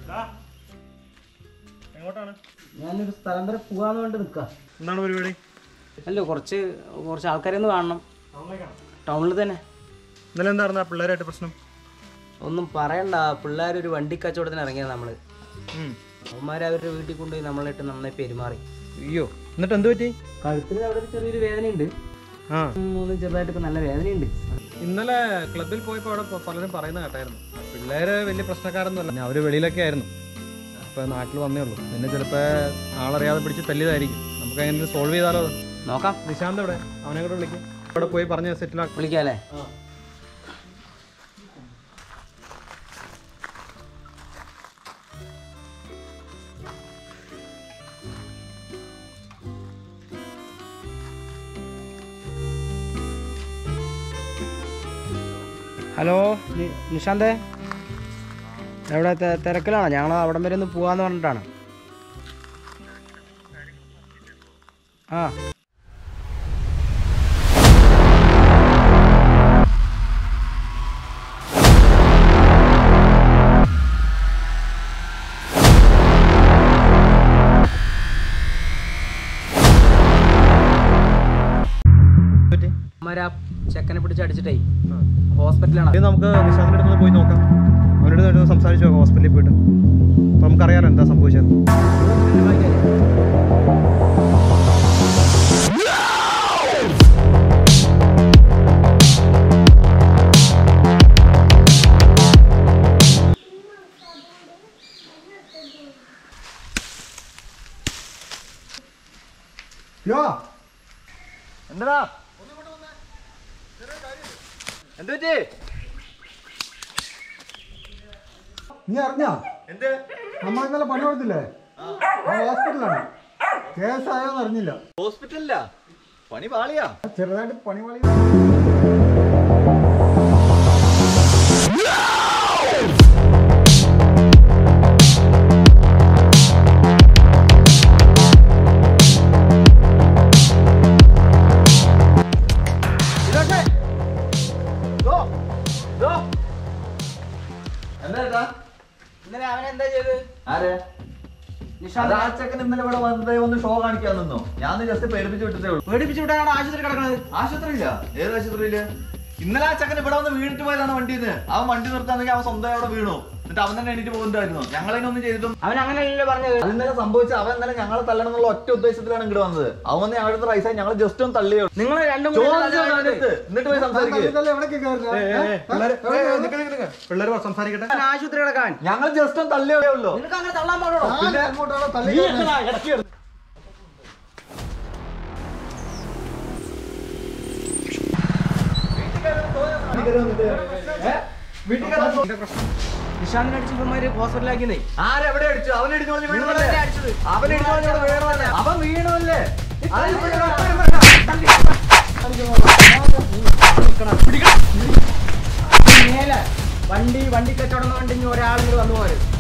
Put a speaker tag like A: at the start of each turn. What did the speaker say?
A: എങ്ങോട്ടാണ്
B: ഞാനൊരു സ്ഥലം വരെ പോകാന്ന് വേണ്ടി നിൽക്കാം
A: എന്താണ് പരിപാടി
B: അല്ലോ കുറച്ച് കുറച്ച് ആൾക്കാരെ ഒന്ന് കാണണം ടൗണിൽ തന്നെ
A: ഇന്നലെ എന്തായിരുന്നു ആ പിള്ളേരായിട്ട് പ്രശ്നം
B: ഒന്നും പറയണ്ട പിള്ളേർ ഒരു വണ്ടി കച്ചവടത്തിന് ഇറങ്ങിയത് നമ്മൾ
A: ഉം.
B: അവന്മാർ അവരുടെ വീട്ടിൽ കൊണ്ടുപോയി നമ്മളായിട്ട് നന്നായി പെരുമാറി
A: അയ്യോ എന്നിട്ട് എന്ത് പറ്റി
B: കഴുത്തിന് അവിടെ ഒരു ചെറിയൊരു വേദനയുണ്ട്
A: ആ
B: മൂന്ന് ചെറുതായിട്ടൊക്കെ നല്ല വേദനയുണ്ട്
A: ഇന്നലെ ക്ലബിൽ പോയപ്പോൾ അവിടെ പ- പലരും പറയുന്ന കേട്ടായിരുന്നു പിള്ളേര് വലിയ പ്രശ്നക്കാരൊന്നുമല്ല അവർ വെളിയിലൊക്കെ ആയിരുന്നു അപ്പോൾ നാട്ടിൽ വന്നേ ഉള്ളൂ പിന്നെ ചിലപ്പോൾ ആളറിയാതെ പിടിച്ച് തല്ലിയതായിരിക്കും നമുക്ക് എങ്ങനെ സോൾവ് ചെയ്താലോ അത്?
B: നോക്കാം
A: നിശാന്ത് എവിടെ അവനെ കൂടെ വിളിക്കും അവിടെ പോയി പറഞ്ഞ് സെറ്റിലാക്കി
B: വിളിക്കാം അല്ലേ ഹലോ നി- നിഷാന്തേ എവിടെ തെ- തിരക്കിലാണോ ഞങ്ങൾ അവിടം വരെ ഒന്ന് പോവാന്ന് പറഞ്ഞിട്ടാണ് ആ
A: പറ്റി
B: അമ്മമാരാ ചെക്കനെ പിടിച്ച് അടിച്ചിട്ടേ ഹോസ്പിറ്റലാണ്
A: ഇത് നമുക്ക് നിശാന്തിൻ്റെ അടുത്ത് പോയി നോക്കാം അവരോട് നേരിട്ട് സംസാരിച്ച് നോക്കാം ഹോസ്പിറ്റലിൽ പോയിട്ട് അപ്പോൾ നമുക്കറിയാലോ എന്താ സംഭവിച്ചത്
C: എന്താ എന്ത് പറ്റി
D: നീ അറിഞ്ഞാ
C: എന്ത്
D: നമ്മൾ ഇന്നലെ പണി കൊടുത്തില്ലേ ആ ഹോസ്പിറ്റലാണ് കേസായോന്ന് അറിഞ്ഞില്ല
C: ഹോസ്പിറ്റലിലാ പണി പാളിയാ
D: ചെറുതായിട്ട് പണി വളി
C: ഇതൊക്കെ ദോ, ദോ. എന്താ ഏട്ടാ?
B: ഇന്നലെ അവൻ എന്താ ചെയ്ത്
C: ആരെ
B: നിഷാന്ത്
C: അത് ആ ചെക്കൻ ഇന്നലെ ഇവിടെ വന്നത് ഒന്ന് ഷോ കാണിക്കാൻ നിന്നോ ഞാൻ ജസ്റ്റ് പേടിപ്പിച്ച് വിട്ടിട്ടേ ഉള്ളൂ
B: പേടിപ്പിച്ചു വിട്ടാണ് ആശുപത്രി കിടക്കുന്നത്
C: ആശുപത്രിയില്ല ഏത് ആശുപത്രിയില് ഇന്നലെ ആ ചെക്കൻ ഇവിടെ വന്ന് വീണിട്ട് പോയതാണ് വണ്ടിന്ന് അവൻ വണ്ടി നിർത്താന്നെങ്കിൽ അവൻ സ്വന്തം അവിടെ വീണു എന്നിട്ട് അവൻ തന്നെ എണീറ്റ് പോകുന്നുണ്ടായിരുന്നു ഞങ്ങളതിനൊന്നും ചെയ്തിട്ടും
B: അവൻ അങ്ങനെയല്ലല്ലോ പറഞ്ഞത്
C: അത് ഇന്നലെ സംഭവിച്ച അവൻ ഇന്നലെ ഞങ്ങളെ തല്ലണം എന്നുള്ള ഒറ്റ ഉദ്ദേശത്തിലാണ് ഇങ്ങോട്ട് വന്നത് അവൻ വന്ന് ഞങ്ങളുടെ അടുത്ത് റൈസായി ഞങ്ങൾ ജസ്റ്റ് ഒന്ന് തള്ളിയോ
B: നിങ്ങൾ രണ്ടും കൂടി
C: ചോദിച്ചു
B: അല്ലേ
C: അവൻ്റെ അടുത്ത്. എന്നിട്ട് പോയി സംസാരിക്കുക
D: എവിടേക്ക്
A: പിള്ളേർ സംസാരിക്കട്ടെ
B: അവൻ ആശുപത്രി കിടക്കാൻ
C: ഞങ്ങൾ ജസ്റ്റ് ഒന്ന് തള്ളിയേ ഉള്ളൂ
B: നിനക്ക് അങ്ങനെ തള്ളാൻ പാടുള്ളൂ
D: അങ്ങോട്ടാണോ തള്ളി
B: നിഷാന്തിനെ അടിച്ച് ഇവന്മാര് ഹോസ്പിറ്റലാക്കിയതേ
C: ആരെവിടെ അടിച്ചു അവൻ ഇടിച്ചു കളഞ്ഞ് വീണതല്ലേ?
B: നിങ്ങളല്ലേ അടിച്ചത്?
C: അവൻ ഇടിച്ചു കളഞ്ഞ് ഇവിടെ വീണതല്ലേ? അവൻ വീണതല്ലേ അത്
B: മേലെ വണ്ടി വണ്ടി കച്ചവടം വണ്ടി ഒരാളിങ്ങനെ വന്നു പോയത്